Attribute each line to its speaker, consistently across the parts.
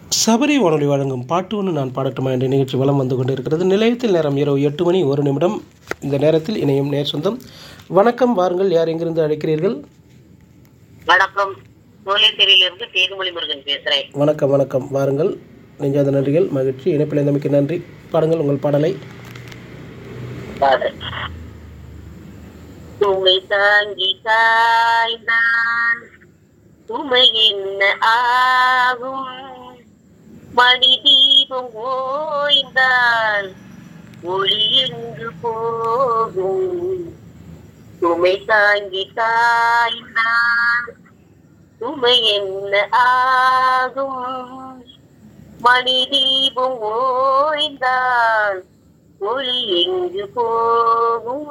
Speaker 1: சபரி வானொலி வழங்கும் பாட்டு ஒன்று நான் பாடட்டுமா என்ற நிகழ்ச்சி வலம் வந்து கொண்டிருக்கிறது நிலையத்தில் நேரம் இரவு எட்டு மணி ஒரு நிமிடம் இந்த நேரத்தில் இணையும் நேர் சொந்தம் வணக்கம் வாருங்கள் யார் எங்கிருந்து அழைக்கிறீர்கள்
Speaker 2: வணக்கம் சோலைத்தெரியிலிருந்து தேர்மொழி முருகன் பேசுறேன்
Speaker 1: வணக்கம் வணக்கம் வாருங்கள் நெஞ்சாத நன்றிகள் மகிழ்ச்சி இணைப்பில் இருந்தமைக்கு நன்றி பாடுங்கள் உங்கள் பாடலை
Speaker 2: பாடல். சுமை தாங்கி காய்ந்தான் சுமை என்ன ஆகும் மணி தீபம் ஓய்ந்தால் ஒளி எங்கு போகும் சுமை தாங்கி காய்ந்தான் சுமை என்ன ஆகும் மணி தீபம் ஓய்ந்தால் ஒளி எங்கு போகும்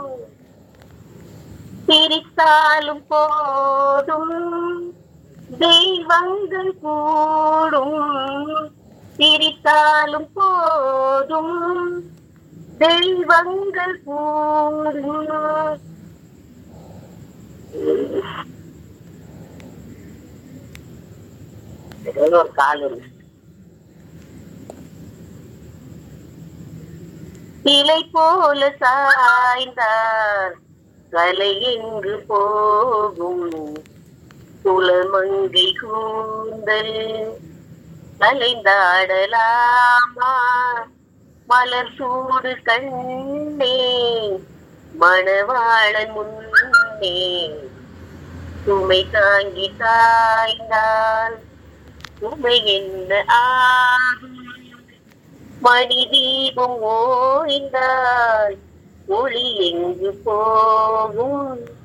Speaker 2: சிரித்தாலும் போதும் தெய்வங்கள் கூடும் சிரித்தாலும் போதும் தெய்வங்கள் கூடும் ஏதோ ஒரு கால் இருக்கு இலை போல சாய்ந்தார் கலை எங்கு போகும் குலமங்கை கூந்தல் கலைந்தாடலாமா மலர் சூடு கண்ணே மணவாளன் முன்னே சுமை தாங்கி தாய்ந்தால் சுமை என்ன ஆகும் மணி தீபம் ஓய்ந்தால் ஒளி எங்கு போகும்